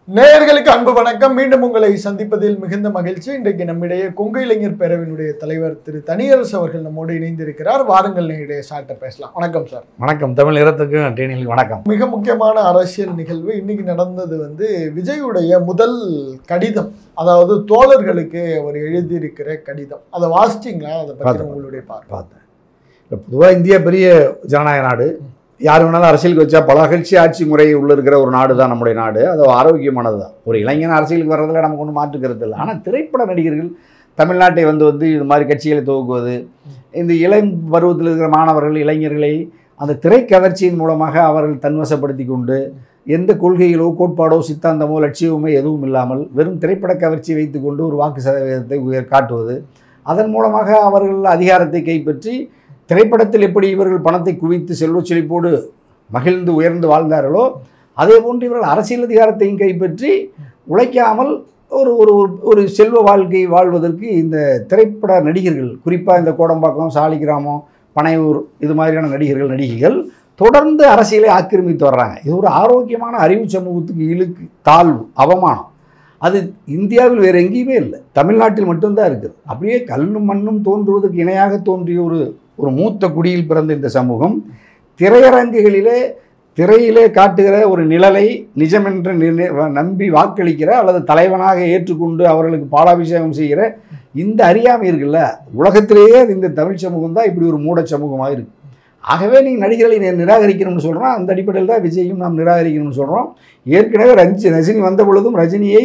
நேயர்களுக்கு அன்பு வணக்கம் மீண்டும் உங்களை சந்திப்பதில் மிகுந்த மகிழ்ச்சி இன்றைக்கு நம்மிடையே கொங்கு இளைஞர் பேரவையினுடைய தலைவர் திரு தனியரசு அவர்கள் நம்மோடு இணைந்திருக்கிறார் வாருங்கள் நேரிடையே சார்ட்ட பேசலாம் வணக்கம் சார் வணக்கம் தமிழ் நிறத்துக்கும் டீனில் வணக்கம் மிக முக்கியமான அரசியல் நிகழ்வு இன்னைக்கு நடந்தது வந்து விஜயுடைய முதல் கடிதம் அதாவது தோழர்களுக்கு அவர் எழுதியிருக்கிற கடிதம் அதை வாசிச்சிங்களா அதை பற்றி பார்த்தேன். உங்களுடைய பார்வை பார்த்தேன் இப்போ பொதுவாக இந்தியா பெரிய ஜனநாயக நாடு யார் வேணாலும் அரசியலுக்கு வச்சா பல கட்சி ஆட்சி முறை உள்ள இருக்கிற ஒரு நாடு தான் நம்முடைய நாடு அது ஆரோக்கியமானது தான் ஒரு இளைஞன் அரசியலுக்கு வர்றதுல நமக்கு ஒன்றும் மாற்றுக்கிறது இல்லை ஆனால் திரைப்பட நடிகர்கள் தமிழ்நாட்டை வந்து வந்து இது மாதிரி கட்சிகளை துவக்குவது இந்த இளம் பருவத்தில் இருக்கிற மாணவர்கள் இளைஞர்களை அந்த திரைக்கவர்ச்சியின் மூலமாக அவர்கள் தன்வசப்படுத்தி கொண்டு எந்த கொள்கைகளோ கோட்பாடோ சித்தாந்தமோ லட்சியமோ எதுவும் இல்லாமல் வெறும் திரைப்பட கவர்ச்சி வைத்துக்கொண்டு ஒரு வாக்கு சதவீதத்தை உயர் காட்டுவது அதன் மூலமாக அவர்கள் அதிகாரத்தை கைப்பற்றி திரைப்படத்தில் எப்படி இவர்கள் பணத்தை குவித்து செல்வச் செழிப்போடு மகிழ்ந்து உயர்ந்து வாழ்ந்தார்களோ அதே போன்று இவர்கள் அரசியல் அதிகாரத்தையும் கைப்பற்றி உழைக்காமல் ஒரு ஒரு ஒரு- ஒரு செல்வ வாழ்க்கை வாழ்வதற்கு இந்த திரைப்பட நடிகர்கள் குறிப்பாக இந்த கோடம்பாக்கம் சாலிகிராமம் பனையூர் இது மாதிரியான நடிகர்கள் நடிகைகள் தொடர்ந்து அரசியலை ஆக்கிரமித்து வர்றாங்க இது ஒரு ஆரோக்கியமான அறிவு சமூகத்துக்கு இழுக்கு தாழ்வு அவமானம் அது இந்தியாவில் வேறு எங்கேயுமே இல்லை தமிழ்நாட்டில் மட்டும்தான் இருக்குது அப்படியே கல்லும் மண்ணும் தோன்றுவதற்கு இணையாக தோன்றிய ஒரு ஒரு மூத்த குடியில் பிறந்த இந்த சமூகம் திரையரங்குகளிலே திரையிலே காட்டுகிற ஒரு நிழலை நிஜமென்று நிர்ணய- நம்பி வாக்களிக்கிற அல்லது தலைவனாக ஏற்றுக்கொண்டு அவர்களுக்கு பாலாபிஷேகம் செய்கிற இந்த அறியாமை இருக்குல்ல உலகத்திலேயே இந்த தமிழ் சமூகம் தான் இப்படி ஒரு மூட சமூகமாக இருக்கு ஆகவே நீங்கள் நடிகர்களை நி- நிராகரிக்கணும்னு சொல்கிறோம் அந்த அடிப்படையில் தான் விஜயும் நாம் நிராகரிக்கணும்னு சொல்கிறோம் ஏற்கனவே ரஞ்சி ரஜினி வந்த பொழுதும் ரஜினியை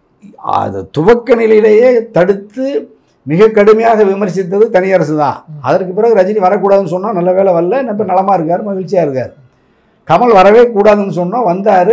அது துவக்க நிலையிலேயே தடுத்து மிக கடுமையாக விமர்சித்தது தனியரசு தான் அதற்கு பிறகு ரஜினி வரக்கூடாதுன்னு சொன்னால் நல்ல வேலை வரல இப்போ நலமாக இருக்கார் மகிழ்ச்சியாக இருக்கார் கமல் வரவே கூடாதுன்னு சொன்னோம் வந்தார்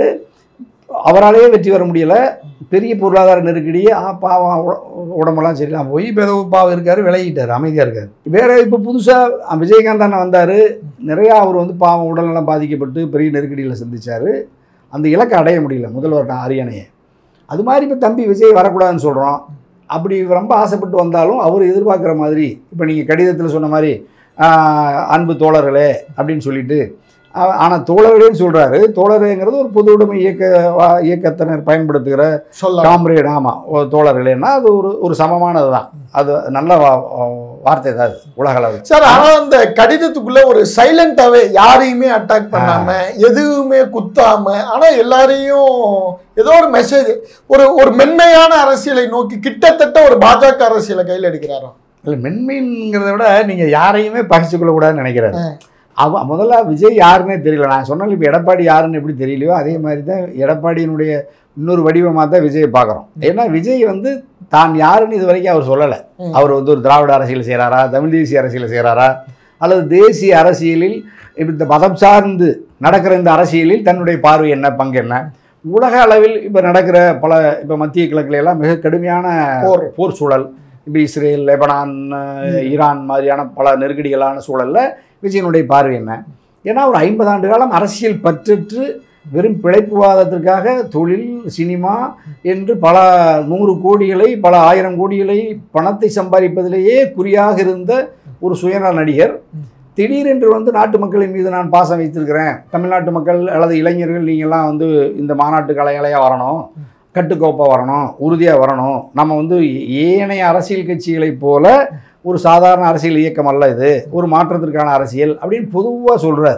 அவராலேயே வெற்றி வர முடியலை பெரிய பொருளாதார நெருக்கடியே ஆ பாவம் உ- உடம்பெல்லாம் சரியில்லாம போய் இப்போ ஏதோ பாவம் இருக்கார் விலகிட்டார் அமைதியாக இருக்கார் வேற இப்போ புதுசாக விஜயகாந்த் அண்ணன் வந்தார் நிறையா அவர் வந்து பாவம் உடல்நலம் பாதிக்கப்பட்டு பெரிய நெருக்கடியில் சந்திச்சார் அந்த இலக்கை அடைய முடியல முதல்வர் அரியணையை அது மாதிரி இப்போ தம்பி விஜய் வரக்கூடாதுன்னு சொல்கிறோம் அப்படி ரொம்ப ஆசைப்பட்டு வந்தாலும் அவர் எதிர்பார்க்குற மாதிரி இப்போ நீங்கள் கடிதத்தில் சொன்ன மாதிரி ஆஹ், அன்பு தோழர்களே அப்படின்னு சொல்லிட்டு ஆனால் தோழர்களேன்னு சொல்கிறாரு தோழருங்கிறது ஒரு பொது உடைமை இயக்க வா- இயக்கத்தினர் பயன்படுத்துகிற சொல்லலாம் காம்ரேட் ஆமாம் தோழர்களேன்னா அது ஒரு ஒரு சமமானது தான் அது நல்ல வா- வார்த்தை தான் அது உலக அளவில் சார் ஆனா அந்த கடிதத்துக்குள்ள ஒரு சைலண்டாவே யாரையுமே அட்டாக் பண்ணாம எதுவுமே குத்தாம ஆனா எல்லாரையும் ஏதோ ஒரு மெசேஜ் ஒரு ஒரு மென்மையான அரசியலை நோக்கி கிட்டத்தட்ட ஒரு பாஜக அரசியலை கையில் எடுக்கிறாராம் இல்லை மென்மைங்கிறத விட நீங்கள் யாரையுமே பகிச்சு கொள்ளக்கூடாதுன்னு நினைக்கிறாரு ஆ. அவ முதல்ல விஜய் யாருன்னே தெரியல நான் சொன்னாலும் இப்போ எடப்பாடி யாருன்னு எப்படி தெரியலையோ அதே மாதிரி தான் எடப்பாடியினுடைய இன்னொரு வடிவமாக தான் விஜயை பார்க்குறோம் ஏன்னா விஜய் வந்து தான் யாருன்னு இது வரைக்கும் அவர் சொல்லலை ம். அவர் வந்து ஒரு திராவிட அரசியல் செய்கிறாரா தமிழ் தேசிய அரசியல் செய்கிறாரா அல்லது தேசிய அரசியலில் இப்ப இந்த மதம் சார்ந்து நடக்கிற இந்த அரசியலில் தன்னுடைய பார்வை என்ன பங்கு என்ன உலக அளவில் இப்போ நடக்கிற பல இப்போ மத்திய கிழக்குல எல்லாம் மிக கடுமையான போர். போர் சூழல் இப்போ இஸ்ரேல் லெபனான் அஹ், ஈரான் மாதிரியான பல நெருக்கடிகளான சூழல்ல விஜயனுடைய பார்வை என்ன ஏன்னா ஒரு ஐம்பது ஆண்டு காலம் அரசியல் பற்றற்று வெறும் பிழைப்புவாதத்திற்காக தொழில் சினிமா என்று பல நூறு கோடிகளை பல ஆயிரம் கோடிகளை பணத்தை சம்பாதிப்பதிலேயே குறியாக இருந்த ஒரு சுயநல நடிகர் திடீரென்று வந்து நாட்டு மக்களின் மீது நான் பாசம் வைத்திருக்கிறேன் தமிழ்நாட்டு மக்கள் அல்லது இளைஞர்கள் நீங்கள்லாம் வந்து இந்த மாநாட்டு கலைகளையாக வரணும் கட்டுக்கோப்பாக வரணும் உறுதியாக வரணும் நம்ம வந்து ஏனைய அரசியல் கட்சிகளைப் போல ஒரு சாதாரண அரசியல் இயக்கம் அல்ல இது ஒரு மாற்றத்திற்கான அரசியல் அப்படின்னு பொதுவாக சொல்கிறார்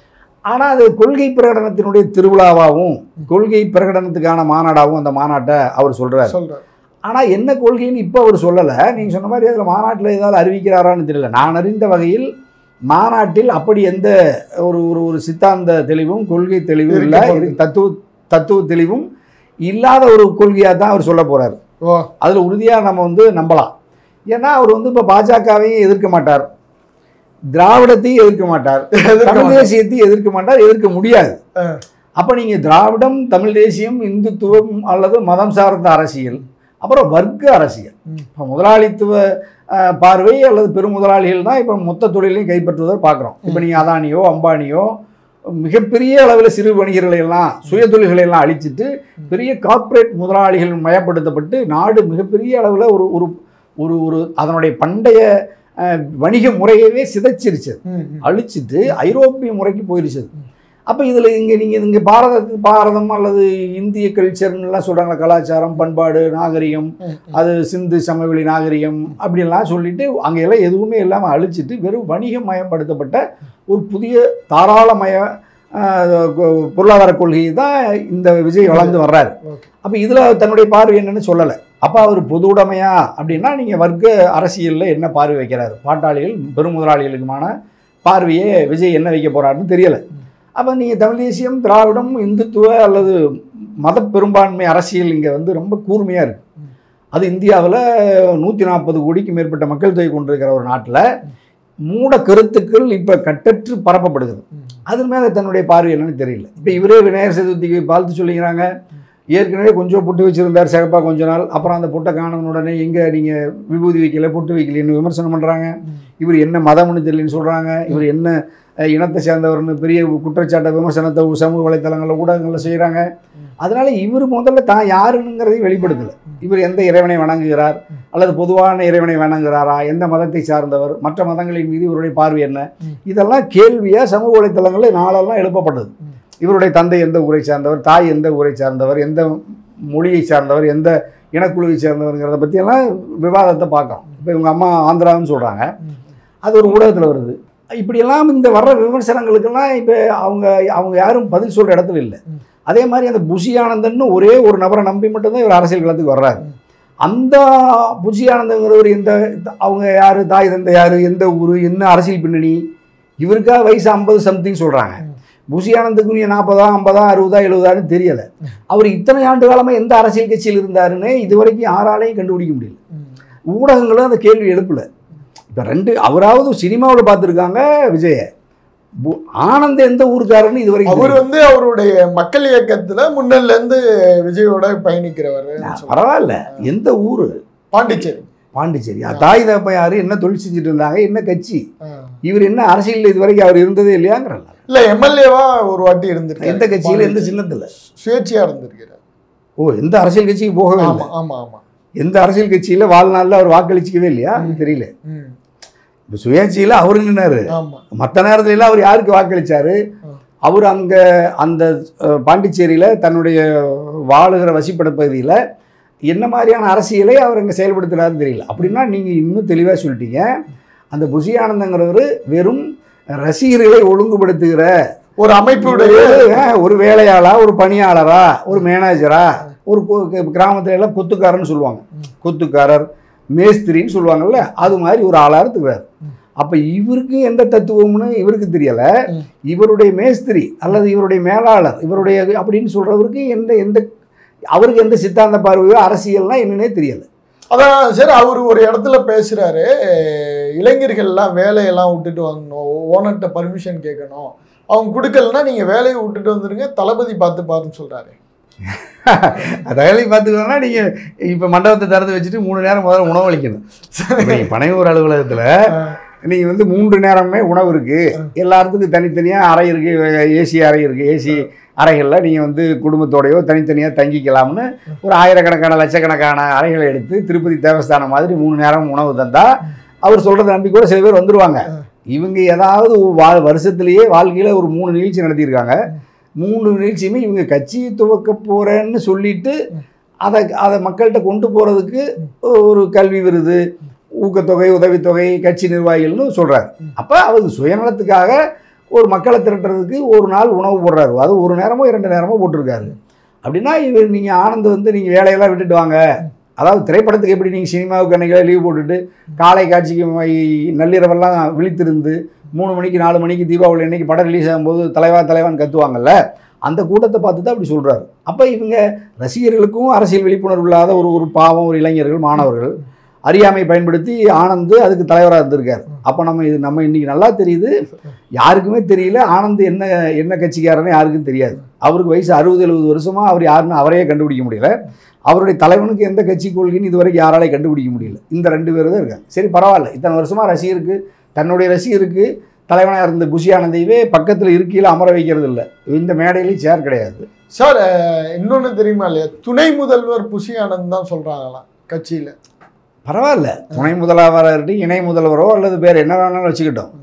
ஆனால் அது கொள்கை பிரகடனத்தினுடைய திருவிழாவாகவும் கொள்கை பிரகடனத்துக்கான மாநாடாகவும் அந்த மாநாட்டை அவர் சொல்கிறார் சொல்றாரு ஆனால் என்ன கொள்கைன்னு இப்போ அவர் சொல்லலை நீங்கள் சொன்ன மாதிரி அதில் மாநாட்டில் ஏதாவது அறிவிக்கிறாரான்னு தெரியல நான் அறிந்த வகையில் மாநாட்டில் அப்படி எந்த ஒரு ஒரு ஒரு சித்தாந்த தெளிவும் கொள்கை தெளிவும் இல்லை இருக்க போகுது. தத்துவ தத்துவ தெளிவும் இல்லாத ஒரு கொள்கையாக தான் அவர் சொல்ல போகிறார் ஓ அதில் உறுதியாக நம்ம வந்து நம்பலாம் ஏன்னா அவர் வந்து இப்போ பாஜகவையும் எதிர்க்க மாட்டார் திராவிடத்தையும் எதிர்க்க மாட்டார் எதிர்க்க தமிழ் மாட்டார். தேசியத்தையும் எதிர்க்க மாட்டார் எதிர்க்க முடியாது ஆ. அப்போ நீங்கள் திராவிடம் தமிழ் தேசியம் இந்துத்துவம் அல்லது மதம் சார்ந்த அரசியல் அப்புறம் வர்க்க அரசியல் ம். இப்போ முதலாளித்துவ அஹ், பார்வை அல்லது பெரும் முதலாளிகள் தான் இப்போ மொத்த தொழிலையும் கைப்பற்றுவதை பார்க்குறோம் இப்போ நீங்கள் அதானியோ அம்பானியோ மிகப்பெரிய அளவில் சிறு வணிகர்களை எல்லாம் சுய தொழில்களை எல்லாம் அழிச்சிட்டு பெரிய கார்ப்பரேட் முதலாளிகள் மயப்படுத்தப்பட்டு நாடு மிகப்பெரிய அளவில் ஒரு ஒரு ஒரு ஒரு அதனுடைய பண்டைய அஹ், வணிக முறையவே சிதைச்சிருச்சு ம், ம். அழிச்சிட்டு ஐரோப்பிய முறைக்கு போயிருச்சு அது. அப்போ இதில் இங்கே நீங்கள் இங்கே பாரத பாரதம் அல்லது இந்திய கல்ச்சர்னுலாம் சொல்கிறாங்களா கலாச்சாரம் பண்பாடு நாகரிகம் ம், ம். அது சிந்து சமவெளி நாகரிகம் அப்படின்லாம் சொல்லிட்டு அங்கே எல்லாம் எதுவுமே இல்லாமல் அழிச்சிட்டு வெறும் வணிகமயப்படுத்தப்பட்ட ஒரு புதிய தாராளமய ஆஹ், கொ- பொருளாதார கொள்கையை தான் இந்த விஜய் வளர்ந்து வர்றாரு ஓகே. அப்போ இதில் தன்னுடைய பார்வை என்னன்னு சொல்லலை அப்போ அவர் பொது உடைமையா அப்படின்னா நீங்கள் வர்க்க அரசியலில் என்ன பார்வை வைக்கிறாரு பாட்டாளிகள் பெருமுதலாளிகளுக்குமான பார்வையே விஜய் என்ன வைக்க போறாருன்னு தெரியலை அப்போ நீங்கள் தமிழ் தேசியம் திராவிடம் இந்துத்துவ அல்லது மத பெரும்பான்மை அரசியல் இங்கே வந்து ரொம்ப கூர்மையாக இருக்கு ம். அது இந்தியாவில் நூற்றி நாற்பது கோடிக்கு மேற்பட்ட மக்கள் தொகை கொண்டிருக்கிற ஒரு நாட்டில் மூட கருத்துக்கள் இப்போ கட்டற்று பரப்பப்படுகிறது ம். அது மேலே தன்னுடைய பார்வை என்னன்னு தெரியல இப்போ இவரே விநாயகர் சதுர்த்திக்கு வாழ்த்து சொல்லிக்கிறாங்க ஏற்கனவே கொஞ்சம் புட்டு வச்சிருந்தார் சிறப்பாக கொஞ்ச நாள் அப்புறம் அந்த புட்டை காணவன உடனே எங்கே நீங்கள் விபூதி வைக்கல புட்டு வைக்கலன்னு விமர்சனம் பண்ணுறாங்க ம். இவர் என்ன மதம்னு தெரியலன்னு சொல்கிறாங்க இவர் என்ன அஹ், இனத்தை சேர்ந்தவர்னு பெரிய குற்றச்சாட்டை விமர்சனத்தை சமூக வலைத்தளங்களில் ஊடகங்களில் செய்கிறாங்க ம். அதனால இவர் முதல்ல தான் யாருங்கிறதையும் வெளிப்படுத்தலை ம். இவர் எந்த இறைவனை வணங்குகிறார் ம். அல்லது பொதுவான இறைவனை வணங்குகிறாரா எந்த மதத்தை சார்ந்தவர் மற்ற மதங்களின் மீது இவருடைய பார்வை என்ன ம். இதெல்லாம் கேள்வியாக சமூக வலைத்தளங்களில் நாளெல்லாம் எழுப்பப்பட்டது ம். இவருடைய தந்தை எந்த ஊரை சார்ந்தவர் தாய் எந்த ஊரை சார்ந்தவர் எந்த மொழியை சார்ந்தவர் எந்த இனக்குழுவை சேர்ந்தவருங்கிறத பற்றியெல்லாம் விவாதத்தை பார்க்கலாம் இப்போ இவங்க அம்மா ஆந்திரான்னு சொல்கிறாங்க ம். அது ஒரு ஊடகத்தில் வருது இப்படியெல்லாம் இந்த வர்ற விமர்சனங்களுக்கெல்லாம் இப்போ அவங்க அவங்க யாரும் பதில் சொல்கிற இடத்துல இல்லை ம். அதே மாதிரி அந்த புஷி ஆனந்தன்னு ஒரே ஒரு நபரை நம்பி மட்டும்தான் இவர் அரசியல் களத்துக்கு வர்றாரு ம். அந்த புஷி ஆனந்தங்கிறவர் எந்த அவங்க யார் தாய் தந்தை யார் எந்த ஊர் என்ன அரசியல் பின்னணி இவருக்கா வயசு ஐம்பது சம்திங் சொல்கிறாங்க ம். புஷி ஆனந்துக்கு நீ நாற்பதா ஐம்பதா அறுபதா எழுபதான்னு தெரியல அவர் இத்தனை ஆண்டு காலமாக எந்த அரசியல் கட்சியில் இருந்தாருன்னு இது வரைக்கும் யாராலையும் கண்டுபிடிக்க முடியல ம். ஊடகங்களும் அந்த கேள்வி எழுப்பல இப்போ ரெண்டு அவராவது சினிமாவில் பார்த்துருக்காங்க விஜய பு- ஆனந்த் எந்த ஊருக்காரன்னு இது வரைக்கும் அவர் தெரியல. வந்து அவருடைய மக்கள் இயக்கத்துல முன்னல்ல இருந்து விஜயோட பயணிக்கிறவர் பரவாயில்ல எந்த ஊர் பாண்டிச்சேரி பாண்டிச்சேரி தாய் தப்ப யாரு என்ன தொழில் செஞ்சுட்டு இருந்தாங்க என்ன கட்சி ஆ. இவர் என்ன அரசியல் இது வரைக்கும் அவர் இருந்ததே இல்லையாங்கிறல்ல இல்ல எம்எல்ஏவா ஒரு வாட்டி இருந்திருக்காரு எந்த கட்சியில் எந்த சின்னத்தில் சுயேட்சையா இருந்திருக்கிறார் ஓ எந்த அரசியல் கட்சிக்கு போகவே இல்லை ஆமா ஆமா ஆமா எந்த அரசியல் கட்சியில் வாழ்நாளில் அவர் வாக்களிச்சிக்கவே இல்லையா தெரியல ம். இப்போ சுயேட்சையில் அவர் நின்னாரு ஆமா மற்ற நேரத்துல எல்லாம் அவர் யாருக்கு வாக்களிச்சாரு ஆ. அவர் அங்கே அந்த அஹ், பாண்டிச்சேரியில் தன்னுடைய வாழுகிற வசிப்பட பகுதியில் என்ன மாதிரியான அரசியலை அவர் அங்கே செயல்படுத்துறாருன்னு தெரியல அப்படின்னா நீங்கள் இன்னும் தெளிவாக சொல்லிட்டீங்க அந்த புஷி ஆனந்தங்கிறவர் வெறும் ரசிகர்களை ஒழுங்குபடுத்துகிற ஒரு அமைப்புடைய ஒரு, அஹ், ஒரு வேலையாளா ஒரு பணியாளரா ஒரு மேனேஜரா ஒரு கு- கிராமத்துல எல்லாம் கொத்துக்காரன்னு சொல்லுவாங்க ம். கொத்துக்காரர் மேஸ்திரின்னு சொல்லுவாங்கல்ல அது மாதிரி ஒரு ஆளா இருக்கிறார் ம். அப்ப இவருக்கு எந்த தத்துவம்னு இவருக்கு தெரியல ம். இவருடைய மேஸ்திரி அல்லது இவருடைய மேலாளர் இவருடைய அப்படின்னு சொல்றவருக்கு எந்த எந்த அவருக்கு எந்த சித்தாந்த பார்வையோ அரசியல்னா என்னன்னே தெரியல அதான் சரி அவர் ஒரு இடத்துல பேசுறாரு இளைஞர்கள்லாம் வேலையெல்லாம் விட்டுட்டு வாங்கணும் ஓனர்கிட்ட பர்மிஷன் கேட்கணும் அவங்க கொடுக்கலன்னா நீங்க வேலையை விட்டுட்டு வந்துருங்க தளபதி பார்த்து பாருன்னு சொல்றாரு வேலையை பார்த்துக்கணும்னா நீங்க இப்ப மண்டபத்தை திறந்து வச்சுட்டு மூணு நேரம் முதல்ல உணவளிக்கணும் இப்ப நீங்க பனையூர் அலுவலகத்துல நீங்க வந்து மூன்று நேரமே உணவு இருக்கு எல்லாத்துக்கும் தனித்தனியா அறை இருக்கு ஏசி அறை இருக்கு ஏசி அறைகளில் நீங்கள் வந்து குடும்பத்தோடையோ தனித்தனியாக தங்கிக்கலாம்னு ஒரு ஆயிரக்கணக்கான லட்சக்கணக்கான அறைகளை எடுத்து திருப்பதி தேவஸ்தானம் மாதிரி மூணு நேரம் உணவு தந்தா அவர் சொல்கிறத நம்பி கூட சில பேர் வந்துருவாங்க இவங்க ஏதாவது வா வருஷத்துலேயே வாழ்க்கையில் ஒரு மூணு நிகழ்ச்சி நடத்தியிருக்காங்க மூணு நிகழ்ச்சியுமே இவங்க கட்சியை துவக்க போகிறேன்னு சொல்லிட்டு அதை அதை மக்கள்கிட்ட கொண்டு போகிறதுக்கு ஒரு கல்வி விருது ஊக்கத்தொகை உதவித்தொகை கட்சி நிர்வாகிகள்னு சொல்கிறார் அப்போ அவர் சுயநலத்துக்காக ஒரு மக்களை திரட்டுறதுக்கு ஒரு நாள் உணவு போடுறாரு அது ஒரு நேரமோ இரண்டு நேரமோ போட்டிருக்காரு அப்படின்னா இவர் நீங்கள் ஆனந்த் வந்து நீங்கள் வேலையெல்லாம் விட்டுட்டு வாங்க அதாவது திரைப்படத்துக்கு எப்படி நீங்கள் சினிமாவுக்கு அன்றைக்கி லீவ் போட்டுட்டு காலை காட்சிக்கு மை- நள்ளிரவெல்லாம் விழித்திருந்து மூணு மணிக்கு நாலு மணிக்கு தீபாவளி அன்னைக்கு படம் ரிலீஸ் ஆகும்போது தலைவா தலைவான்னு கத்துவாங்கல்ல அந்த கூட்டத்தை பார்த்து தான் அப்படி சொல்கிறாரு அப்போ இவங்க ரசிகர்களுக்கும் அரசியல் விழிப்புணர்வு இல்லாத ஒரு ஒரு பாவம் ஒரு இளைஞர்கள் மாணவர்கள் அறியாமை பயன்படுத்தி ஆனந்த் அதுக்கு தலைவராக இருந்திருக்காரு அப்போ நம்ம இது நம்ம இன்னைக்கு நல்லா தெரியுது யாருக்குமே தெரியல ஆனந்த் என்ன என்ன கட்சிக்காரன்னு யாருக்கும் தெரியாது அவருக்கு வயசு அறுபது எழுபது வருஷமா அவர் யாருன்னு அவரையே கண்டுபிடிக்க முடியல அவருடைய தலைவனுக்கு எந்த கட்சி கொள்கைன்னு இது வரைக்கும் யாராலையும் கண்டுபிடிக்க முடியல இந்த ரெண்டு பேர் தான் இருக்காங்க சரி பரவாயில்ல இத்தனை வருஷமா ரசிகருக்கு தன்னுடைய ரசிகருக்கு தலைவனாக இருந்த புஷி ஆனந்தையவே பக்கத்தில் இருக்கையில் அமர வைக்கிறது இல்லை இந்த மேடையிலையும் சேர் கிடையாது சார் அஹ், இன்னொன்னு தெரியுமா இல்லையா துணை முதல்வர் புஷி ஆனந்த் தான் சொல்றாங்களாம் கட்சியில பரவாயில்ல துணை முதல்வராக இணை முதல்வரோ அல்லது பேர் என்ன வேணாலும் வச்சுக்கிட்டோம்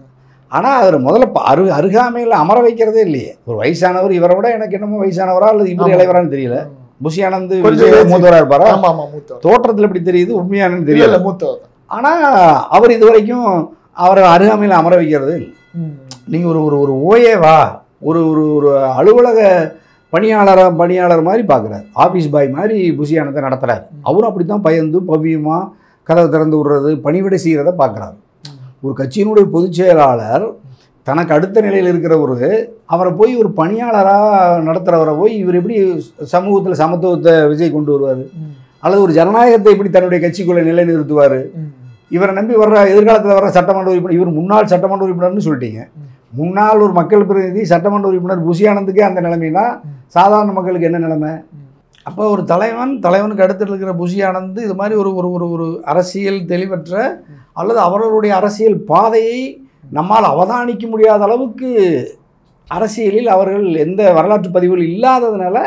ஆனால் அவர் முதல்ல ப- அரு அருகாமையில் அமர வைக்கிறதே இல்லையே ஒரு வயசானவர் இவரை விட எனக்கு என்னமோ வயசானவரா அல்லது இவர் ஆமா. இளைவரான்னு தெரியல புஷி ஆனந்த் கொஞ்சம் விஜய் age. மூத்தவராக இருப்பாரா ஆமா ஆமா மூத்தவர் தோற்றத்தில் எப்படி தெரியுது உண்மையானு இல்ல தெரியல இல்ல மூத்தவர் தான். ஆனால் அவர் இது வரைக்கும் அவரை அருகாமையில் அமர வைக்கிறது இல்லை ம். நீங்கள் ஒரு ஒரு ஒரு ஓஏவா ஒரு ஒரு ஒரு அலுவலக பணியாளராக பணியாளர் மாதிரி பார்க்குறாரு ஆஃபீஸ் பாய் மாதிரி புஷியானத்தை நடத்துகிறார் அவரும் அப்படி தான் பயந்து பவ்யமாக கதவை திறந்து விடுறது பணிவிடை செய்கிறத பார்க்குறாரு ஒரு கட்சியினுடைய பொதுச் செயலாளர் தனக்கு அடுத்த நிலையில் இருக்கிறவர் அவரை போய் ஒரு பணியாளராக நடத்துகிறவரை போய் இவர் எப்படி சமூகத்தில் சமத்துவத்தை விஜய் கொண்டு வருவார் ம். அல்லது ஒரு ஜனநாயகத்தை எப்படி தன்னுடைய கட்சிக்குள்ளே நிலைநிறுத்துவார் ம். இவரை நம்பி வர்ற எதிர்காலத்தில் வர்ற சட்டமன்ற உறுப்பினர் இவர் முன்னாள் சட்டமன்ற உறுப்பினர்னு சொல்லிட்டீங்க ம். முன்னாள் ஒரு மக்கள் பிரதிநிதி சட்டமன்ற உறுப்பினர் புஷியானந்துக்கே அந்த நிலைமைனா ம். சாதாரண மக்களுக்கு என்ன நிலைமை ம். அப்போ ஒரு தலைவன் தலைவனுக்கு அடுத்து இருக்கிற புஷி ஆனந்த் இது மாதிரி ஒரு ஒரு ஒரு ஒரு அரசியல் தெளிவற்ற அல்லது அவர்களுடைய அரசியல் பாதையை நம்மால் அவதானிக்க முடியாத அளவுக்கு அரசியலில் அவர்கள் எந்த வரலாற்று பதிவுகள் இல்லாததுனால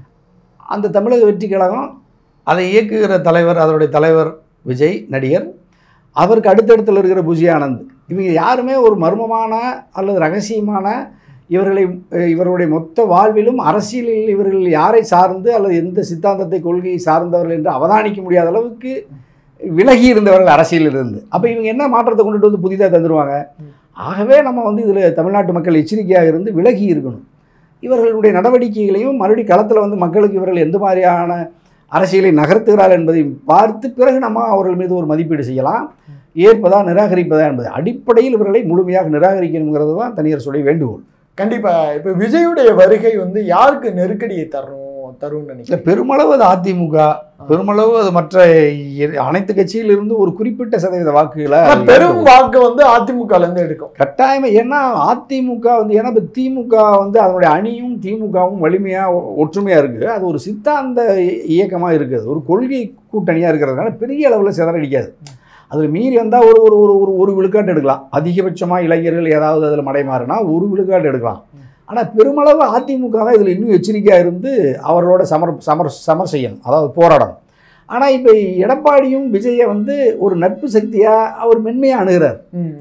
அந்த தமிழக வெற்றி கழகம் அதை இயக்குகிற தலைவர் அதனுடைய தலைவர் விஜய் நடிகர் அவருக்கு அடுத்தடுத்தில் இருக்கிற புஷி ஆனந்த் இவங்க யாருமே ஒரு மர்மமான அல்லது ரகசியமான இவர்களை அஹ், இவருடைய மொத்த வாழ்விலும் அரசியலில் இவர்கள் யாரை சார்ந்து அல்லது எந்த சித்தாந்தத்தை கொள்கையை சார்ந்தவர்கள் என்று அவதானிக்க முடியாத அளவுக்கு விலகி இருந்தவர்கள் அரசியலில் இருந்து அப்போ இவங்க என்ன மாற்றத்தை கொண்டுட்டு வந்து புதிதாக தந்துடுவாங்க ஆகவே நம்ம வந்து இதில் தமிழ்நாட்டு மக்கள் எச்சரிக்கையாக இருந்து விலகி இருக்கணும் இவர்களுடைய நடவடிக்கைகளையும் மறுபடியும் களத்தில் வந்து மக்களுக்கு இவர்கள் எந்த மாதிரியான அரசியலை நகர்த்துகிறார் என்பதை பார்த்து பிறகு நம்ம அவர்கள் மீது ஒரு மதிப்பீடு செய்யலாம் ஏற்பதா நிராகரிப்பதா என்பது அடிப்படையில் இவர்களை முழுமையாக நிராகரிக்கணுங்கிறது தான் தனியரசுடைய வேண்டுகோள் கண்டிப்பா இப்ப விஜயுடைய வருகை வந்து யாருக்கு நெருக்கடியை தரும் தரும்னு இல்லை நினைக்கிறேன் பெருமளவு அது அதிமுக பெருமளவு அது மற்ற இ- அனைத்து கட்சியிலிருந்து ஒரு குறிப்பிட்ட சதவீத வாக்குகளை ஆனா பெரும் வாக்கு வந்து அதிமுகல இருந்து எடுக்கும் கட்டாயமாக ஏன்னா அதிமுக வந்து ஏன்னா இப்போ திமுக வந்து அதனுடைய அணியும் திமுகவும் வலிமையாக ஒற்றுமையாக இருக்குது அது ஒரு சித்தாந்த இயக்கமாக இருக்குது ஒரு கொள்கை கூட்டணியாக இருக்கிறதுனால பெரிய அளவில் சிதறடிக்காது அதில் மீறி வந்தால் ஒரு ஒரு ஒரு ஒரு ஒரு விழுக்காட்டு எடுக்கலாம் அதிகபட்சமாக இளைஞர்கள் ஏதாவது அதில் மடைமாறுனா ஒரு விழுக்காட்டு எடுக்கலாம் ஆனால் பெருமளவு அதிமுக தான் இதில் இன்னும் எச்சரிக்கையாக இருந்து அவர்களோட சமர் சமர் சமர் செய்யணும் அதாவது போராடணும் ஆனால் இப்போ எடப்பாடியும் விஜயை வந்து ஒரு நட்பு சக்தியாக அவர் மென்மையாக அணுகிறார் ம்.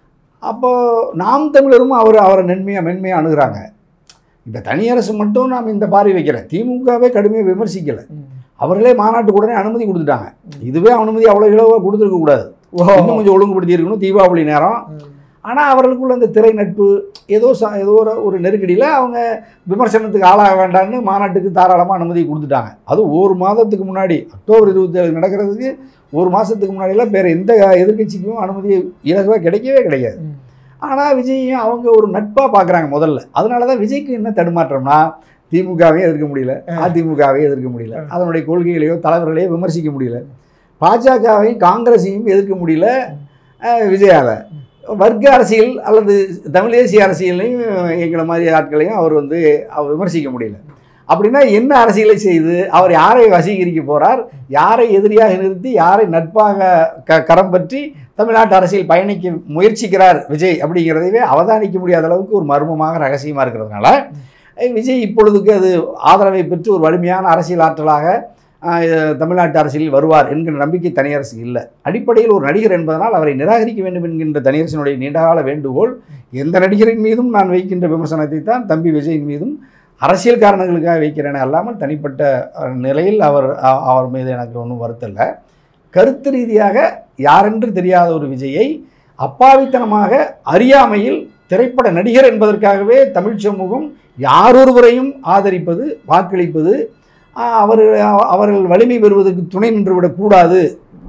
அப்போ நாம் தமிழரும் அவர் அவரை மென்மையாக மென்மையாக அணுகுறாங்க இப்போ தனியரசு மட்டும் நாம் இந்த பார்வை வைக்கிறேன் திமுகவே கடுமையாக விமர்சிக்கலை ம். அவர்களே மாநாட்டுக்கு உடனே அனுமதி கொடுத்துட்டாங்க இதுவே அனுமதி அவ்வளோ இலவாக கொடுத்துருக்க கூடாது ஓ. இன்னும் கொஞ்சம் ஒழுங்குபடுத்தி இருக்கணும் தீபாவளி நேரம் ம். ஆனால் அவர்களுக்குள்ள அந்த திரை நட்பு ஏதோ ச ஏதோ ஒரு ஒரு நெருக்கடியில் அவங்க விமர்சனத்துக்கு ஆளாக வேண்டாம்னு மாநாட்டுக்கு தாராளமாக அனுமதி கொடுத்துட்டாங்க அது ஒரு மாதத்துக்கு முன்னாடி அக்டோபர் இருபத்தேழு நடக்கிறதுக்கு ஒரு மாதத்துக்கு முன்னாடிலாம் வேறு எந்த எதிர்க்கட்சிக்கும் அனுமதி இலகுவாக கிடைக்கவே கிடைக்காது ம். ஆனால் விஜயையும் அவங்க ஒரு நட்பாக பார்க்குறாங்க முதல்ல அதனால தான் விஜய்க்கு என்ன தடுமாற்றம்னா திமுகவையும் எதிர்க்க முடியல அதிமுகவையும் எதிர்க்க முடியல அதனுடைய கொள்கைகளையோ தலைவர்களையோ விமர்சிக்க முடியல பாஜகவையும் காங்கிரஸையும் எதிர்க்க முடியல அஹ், விஜயால வர்க்க அரசியல் அல்லது தமிழ் தேசிய அரசியலையும் எங்களை மாதிரி ஆட்களையும் அவர் வந்து அவர் விமர்சிக்க முடியல அப்படின்னா என்ன அரசியலை செய்து அவர் யாரை வசீகரிக்க போறார் யாரை எதிரியாக நிறுத்தி யாரை நட்பாக க கரம் பற்றி தமிழ்நாட்டு அரசியல் பயணிக்க முயற்சிக்கிறார் விஜய் அப்படிங்கிறதையே அவதானிக்க முடியாத அளவுக்கு ஒரு மர்மமாக ரகசியமாக இருக்கிறதுனால அஹ் விஜய் இப்பொழுதுக்கு அது ஆதரவை பெற்று ஒரு வலிமையான அரசியல் ஆற்றலாக அஹ், தமிழ்நாட்டு அரசியலில் வருவார் என்கிற நம்பிக்கை தனியரசுக்கு இல்லை அடிப்படையில் ஒரு நடிகர் என்பதனால் அவரை நிராகரிக்க வேண்டும் என்கின்ற தனியரசினுடைய நீண்டகால வேண்டுகோள் எந்த நடிகரின் மீதும் நான் வைக்கின்ற விமர்சனத்தை தான் தம்பி விஜயின் மீதும் அரசியல் காரணங்களுக்காக வைக்கிறேனே அல்லாமல் தனிப்பட்ட அஹ், நிலையில் அவர் அ- அவர் மீது எனக்கு ஒன்றும் வருத்தம் இல்லை கருத்து ரீதியாக யாரென்று தெரியாத ஒரு விஜயை அப்பாவித்தனமாக அறியாமையில் திரைப்பட நடிகர் என்பதற்காகவே தமிழ் சமூகம் யாரொருவரையும் ஆதரிப்பது வாக்களிப்பது ஆஹ், அவர் அவர்கள் வலிமை பெறுவதற்கு துணை நின்று விடக்கூடாது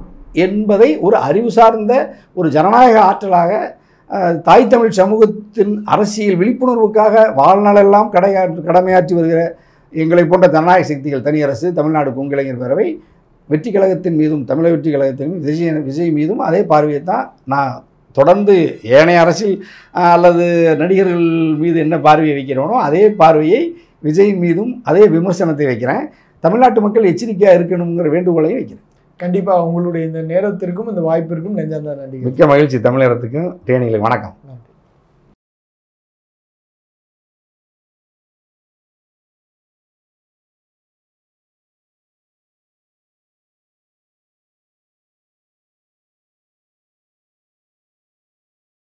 என்பதை ஒரு அறிவு சார்ந்த ஒரு ஜனநாயக ஆற்றலாக ஆஹ், தாய் தமிழ் சமூகத்தின் அரசியல் விழிப்புணர்வுக்காக வாழ்நாளெல்லாம் கடையாற்று கடமையாற்றி வருகிற எங்களை போன்ற ஜனநாயக சக்திகள் தனியரசு தமிழ்நாடு கொங்கிளைஞர் பேரவை வெற்றி கழகத்தின் மீதும் தமிழக வெற்றி கழகத்தின் மீதும் விஜய் விஜய் மீதும் அதே பார்வையை தான் நான் தொடர்ந்து ஏனைய அரசியல் ஆஹ், அல்லது நடிகர்கள் மீது என்ன பார்வையை வைக்கிறோனோ அதே பார்வையை விஜயின் மீதும் அதே விமர்சனத்தை வைக்கிறேன் தமிழ்நாட்டு மக்கள் எச்சரிக்கையாக இருக்கணுங்கிற வேண்டுகோளையும் வைக்கிறேன் கண்டிப்பா உங்களுடைய இந்த நேரத்திற்கும் இந்த வாய்ப்பிற்கும் நெஞ்சார்ந்த நன்றிகள் மிக்க மகிழ்ச்சி தமிழகத்துக்கும் தேனிகளுக்கு வணக்கம்